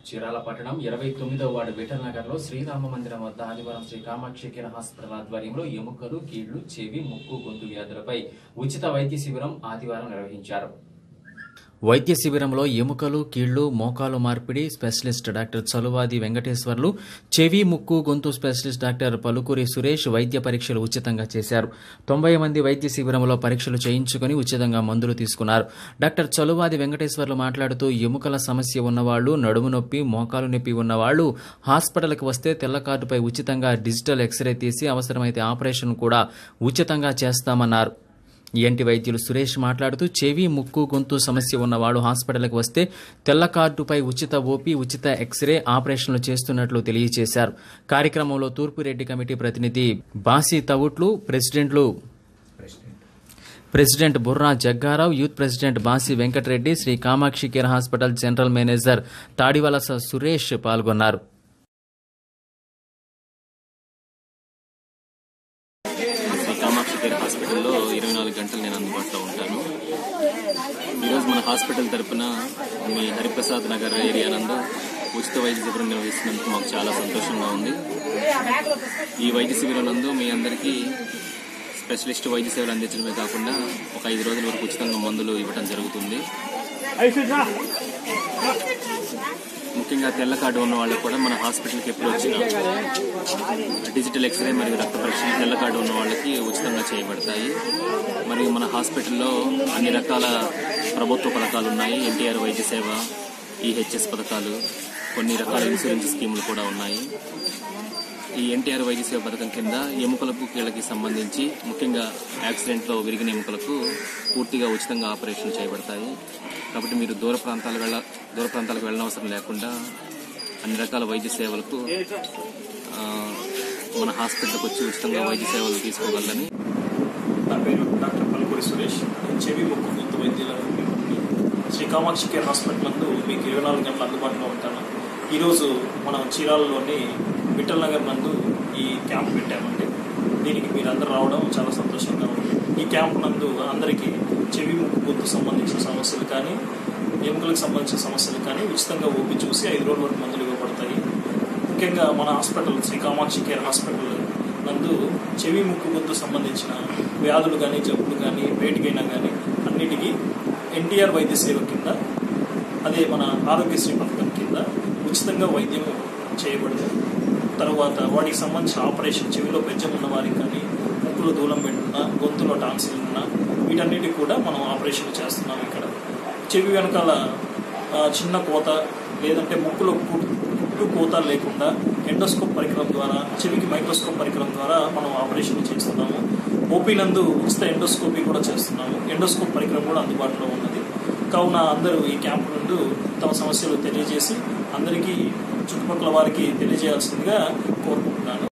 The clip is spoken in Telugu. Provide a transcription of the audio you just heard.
చీరాల పట్టణం ఇరవై తొమ్మిదవ వార్డు విఠల్ నగర్ లో శ్రీరామ మందిరం వద్ద ఆదివారం శ్రీ కామాక్షి కేర్ హాస్పిటల్ ఆధ్వర్యంలో ఎముకలు కీళ్లు చెవి ముక్కు గొంతు వ్యాధులపై ఉచిత వైద్య శిబిరం ఆదివారం నిర్వహించారు వైద్య శిబిరంలో ఎముకలు కీళ్లు మోకాలు మార్పిడి స్పెషలిస్ట్ డాక్టర్ చలువాది వెంకటేశ్వర్లు చెవి ముక్కు గొంతు స్పెషలిస్ట్ డాక్టర్ పలుకూరి సురేష్ వైద్య పరీక్షలు ఉచితంగా చేశారు తొంభై మంది వైద్య శిబిరంలో పరీక్షలు చేయించుకుని ఉచితంగా మందులు తీసుకున్నారు డాక్టర్ చలువాది వెంకటేశ్వర్లు మాట్లాడుతూ ఎముకల సమస్య ఉన్నవాళ్లు నడుము నొప్పి మోకాలు నొప్పి ఉన్నవాళ్లు హాస్పిటల్కి వస్తే తెల్ల కార్డుపై ఉచితంగా డిజిటల్ ఎక్స్రే తీసి అవసరమైతే ఆపరేషన్ కూడా ఉచితంగా చేస్తామన్నారు ఈఎన్టీ వైద్యులు సురేష్ మాట్లాడుతూ చెవి ముక్కు గొంతు సమస్య ఉన్నవాడు హాస్పిటల్కి వస్తే తెల్ల కార్డుపై ఉచిత ఓపీ ఉచిత ఎక్స్రే ఆపరేషన్లు చేస్తున్నట్లు తెలియజేశారు కార్యక్రమంలో తూర్పురెడ్డి కమిటీ ప్రతినిధి బాసి తవుట్లు ప్రెసిడెంట్లు president Burra Jaggarao youth president Basi Venkatareddy Shri Kamakshi care hospital general manager Tadivalasa Suresh పాల్గొన్నారు శ్రీ కామాక్షి కేర్ హాస్పిటల్లో ఇరవై నాలుగు గంటలు నేను అందుబాటులో ఉంటాను ఈరోజు మన హాస్పిటల్ తరపున మీ హరిప్రసాద్ నగర్ ఏరియా నందు ఉచిత వైద్య శిబిరం నిర్వహిస్తున్నందుకు మాకు చాలా సంతోషంగా ఉంది ఈ వైద్య శిబిరం నందు మీ అందరికీ స్పెషలిస్ట్ వైద్య సేవలు అందించడమే కాకుండా ఒక ఐదు రోజుల వరకు ఉచితంగా మందులు ఇవ్వడం జరుగుతుంది ముఖ్యంగా తెల్ల కార్డు ఉన్న వాళ్ళకు కూడా మన హాస్పిటల్కి ఎప్పుడు వచ్చినా డిజిటల్ ఎక్స్రే మరియు రక్త పరీక్షలు తెల్ల కార్డు ఉన్న వాళ్ళకి ఉచితంగా చేయబడతాయి మరియు మన హాస్పిటల్లో అన్ని రకాల ప్రభుత్వ పథకాలు ఉన్నాయి ఎన్టీఆర్ వైద్య సేవ ఈహెచ్ఎస్ పథకాలు కొన్ని రకాల ఇన్సూరెన్స్ స్కీములు కూడా ఉన్నాయి ఈ ఎన్టీఆర్ వైద్య సేవ పథకం కింద ఎముకలకు కీళ్ళకి సంబంధించి ముఖ్యంగా యాక్సిడెంట్లో విరిగిన ఎముకలకు పూర్తిగా ఉచితంగా ఆపరేషన్ చేయబడతాయి కాబట్టి మీరు దూర ప్రాంతాలు వెళ్ళ దూర ప్రాంతాలకు వెళ్ళనవసరం లేకుండా అన్ని రకాల వైద్య సేవలకు ఆ, మన హాస్పిటల్కి వచ్చి ఉచితంగా వైద్య సేవలు తీసుకోగలరని నా పేరు డాక్టర్ పలుకూరి సురేష్ నేను చెవి ముక్కు గొంతు వైద్యుల శ్రీ కామాక్షి కేర్ హాస్పిటల్ నందు మీకు ఇరవై నాలుగు గంటలు అందుబాటులో ఉంటాను ఈరోజు మనం చీరాలలోని విఠల్ నగర్ నందు ఈ క్యాంప్ పెట్టామండి దీనికి మీరు అందరు రావడం చాలా సంతోషంగా ఉంది ఈ క్యాంప్ నందు అందరికీ చెవి ముక్కు గొంతు సంబంధించిన సమస్యలు కానీ ఎముకలకు సంబంధించిన సమస్యలు కానీ ఉచితంగా ఓపి చూసి ఐదు రోజుల వరకు మందులు ఇవ్వబడతాయి ముఖ్యంగా మన hospital Shri Kamakshi care hospital నందు చెవి ముక్కు గొంతు సంబంధించిన వ్యాధులు కానీ జబ్బులు కానీ వేటికైనా కానీ అన్నిటికీ ఎన్టీఆర్ వైద్య సేవ కింద అదే మన ఆరోగ్యశ్రీ పథకం కింద ఉచితంగా వైద్యం చేయబడింది తర్వాత వాటికి సంబంధించిన ఆపరేషన్ చెవిలో బెజ్జం ఉన్న వారికి కానీ ముక్కులో దూలం పెట్టున్నా గొంతులో టాన్సిల్ ఉన్నా వీటన్నిటికి కూడా మనం ఆపరేషన్ చేస్తున్నాం ఇక్కడ చెవి వెనకాల ఆ, చిన్న కోత లేదంటే ముక్కులో కు- పుట్టు కోత లేకుండా ఎండోస్కోప్ పరికరం ద్వారా చెవికి మైక్రోస్కోప్ పరికరం ద్వారా మనం ఆపరేషన్ చేస్తున్నాము ఓపీ నందు ఉచిత ఎండోస్కోపీ కూడా చేస్తున్నాము ఎండోస్కోప్ పరికరం కూడా అందుబాటులో ఉన్నది కావున అందరూ ఈ క్యాంప్ నుండి తమ సమస్యలు తెలియజేసి అందరికీ చుట్టుపక్కల వారికి తెలియజేయాల్సిందిగా కోరుకుంటున్నాను